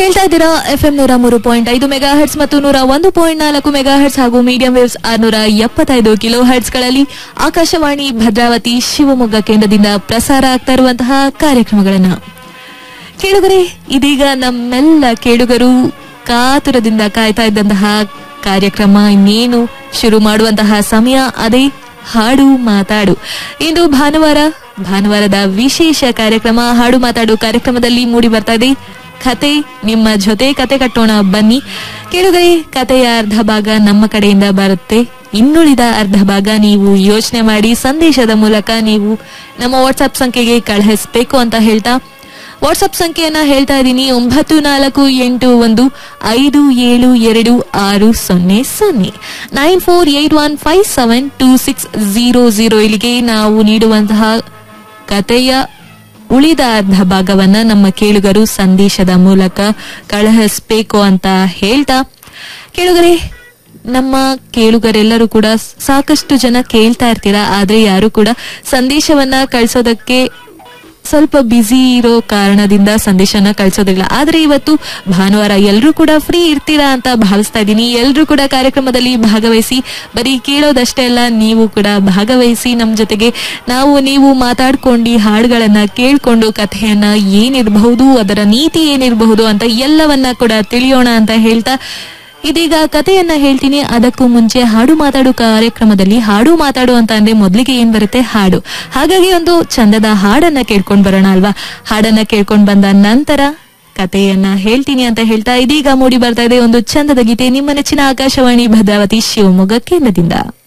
ಕೇಳ್ತಾ ಇದ್ದೀರಾ F M ನೂರ ಮೂರು ಪಾಯಿಂಟ್ ಐದು ಮೆಗಾ ಹರ್ಟ್ಸ್ ಮತ್ತು ನೂರ ಒಂದು ಪಾಯಿಂಟ್ ನಾಲ್ಕು ಮೆಗಾ ಹರ್ಟ್ಸ್ ಹಾಗೂ ಮೀಡಿಯಂ ವೇವ್ಸ್ ಆರ್ನೂರ ಎಪ್ಪತ್ತೈದು ಕಿಲೋ ಹರ್ಟ್ಸ್ ಗಳಲ್ಲಿ ಆಕಾಶವಾಣಿ ಭದ್ರಾವತಿ ಶಿವಮೊಗ್ಗ ಕೇಂದ್ರದಿಂದ ಪ್ರಸಾರ ಆಗ್ತಾ ಇರುವಂತಹ ಕಾರ್ಯಕ್ರಮಗಳನ್ನ ಕೇಳುಗರೆ ಇದೀಗ ನಮ್ಮೆಲ್ಲ ಕೇಳುಗರು ಕಾತುರದಿಂದ ಕಾಯ್ತಾ ಇದ್ದಂತಹ ಕಾರ್ಯಕ್ರಮ ಇನ್ನೇನು ಶುರು ಮಾಡುವಂತಹ ಸಮಯ ಅದೇ ಹಾಡು ಮಾತಾಡು ಇಂದು ಭಾನುವಾರ ಭಾನುವಾರದ ವಿಶೇಷ ಕಾರ್ಯಕ್ರಮ ಹಾಡು ಮಾತಾಡು ಕಾರ್ಯಕ್ರಮದಲ್ಲಿ ಮೂಡಿ ಬರ್ತಾ ಇದೆ ಕತೆ ನಿಮ್ಮ ಜೊತೆ ಕತೆ ಕಟ್ಟೋಣ ಬನ್ನಿ ಕೇಳುಗರೆ ಕತೆಯ ಅರ್ಧ ಭಾಗ ನಮ್ಮ ಕಡೆಯಿಂದ ಬರುತ್ತೆ ಇನ್ನುಳಿದ ಅರ್ಧ ಭಾಗ ನೀವು ಯೋಚನೆ ಮಾಡಿ ಸಂದೇಶದ ಮೂಲಕ ನೀವು ನಮ್ಮ ವಾಟ್ಸ್ಆಪ್ ಸಂಖ್ಯೆಗೆ ಕಳುಹಿಸಬೇಕು ಅಂತ ಹೇಳ್ತಾ ವಾಟ್ಸ್ಆಪ್ ಸಂಖ್ಯೆಯನ್ನ ಹೇಳ್ತಾ ಇದ್ದೀನಿ ಒಂಬತ್ತು ನಾಲ್ಕು ಎಂಟು ಒಂದು ಐದು ಏಳು ಎರಡು ಆರು ಸೊನ್ನೆ ಸೊನ್ನೆ nine four eight one five seven two six zero zero ಇಲ್ಲಿಗೆ ನಾವು ನೀಡುವಂತಹ ಕತೆಯ ಉಳಿದ ಅರ್ಧ ಭಾಗವನ್ನ ನಮ್ಮ ಕೇಳುಗರು ಸಂದೇಶದ ಮೂಲಕ ಕಳುಹಿಸಬೇಕು ಅಂತ ಹೇಳ್ತಾ ಕೇಳುಗರೆ ನಮ್ಮ ಕೇಳುಗರೆಲ್ಲರೂ ಕೂಡ ಸಾಕಷ್ಟು ಜನ ಕೇಳ್ತಾ ಇರ್ತೀರಾ ಆದ್ರೆ ಯಾರು ಕೂಡ ಸಂದೇಶವನ್ನ ಕಳಿಸೋದಕ್ಕೆ ಸ್ವಲ್ಪ ಬ್ಯುಸಿ ಇರೋ ಕಾರಣದಿಂದ ಸಂದೇಶನ ಕಳ್ಸೋದಿಲ್ಲ ಆದ್ರೆ ಇವತ್ತು ಭಾನುವಾರ ಎಲ್ಲರೂ ಕೂಡ ಫ್ರೀ ಇರ್ತೀರಾ ಅಂತ ಭಾವಿಸ್ತಾ ಇದ್ದೀನಿ ಎಲ್ಲರೂ ಕೂಡ ಕಾರ್ಯಕ್ರಮದಲ್ಲಿ ಭಾಗವಹಿಸಿ ಬರೀ ಕೇಳೋದಷ್ಟೇ ಅಲ್ಲ ನೀವು ಕೂಡ ಭಾಗವಹಿಸಿ ನಮ್ಮ ಜೊತೆಗೆ ನಾವು ನೀವು ಮಾತಾಡ್ಕೊಂಡು ಹಾಡುಗಳನ್ನ ಕೇಳ್ಕೊಂಡು ಕಥೆಯನ್ನ ಏನಿರಬಹುದು ಅದರ ನೀತಿ ಏನಿರಬಹುದು ಅಂತ ಎಲ್ಲವನ್ನ ಕೂಡ ತಿಳಿಯೋಣ ಅಂತ ಹೇಳ್ತಾ ಇದೀಗ ಕಥೆಯನ್ನ ಹೇಳ್ತೀನಿ ಅದಕ್ಕೂ ಮುಂಚೆ ಹಾಡು ಮಾತಾಡು ಕಾರ್ಯಕ್ರಮದಲ್ಲಿ ಹಾಡು ಮಾತಾಡು ಅಂತ ಅಂದ್ರೆ ಮೊದಲಿಗೆ ಏನ್ ಬರುತ್ತೆ ಹಾಡು ಹಾಗಾಗಿ ಒಂದು ಚಂದದ ಹಾಡನ್ನ ಕೇಳ್ಕೊಂಡ್ ಬರೋಣ ಅಲ್ವಾ ಹಾಡನ್ನ ಕೇಳ್ಕೊಂಡ್ ಬಂದ ನಂತರ ಕಥೆಯನ್ನ ಹೇಳ್ತೀನಿ ಅಂತ ಹೇಳ್ತಾ ಇದೀಗ ಮೂಡಿ ಬರ್ತಾ ಇದೆ ಒಂದು ಚಂದದ ಗೀತೆ ನಿಮ್ಮ ನೆಚ್ಚಿನ ಆಕಾಶವಾಣಿ ಭದ್ರಾವತಿ ಶಿವಮೊಗ್ಗ ಕೇಂದ್ರದಿಂದ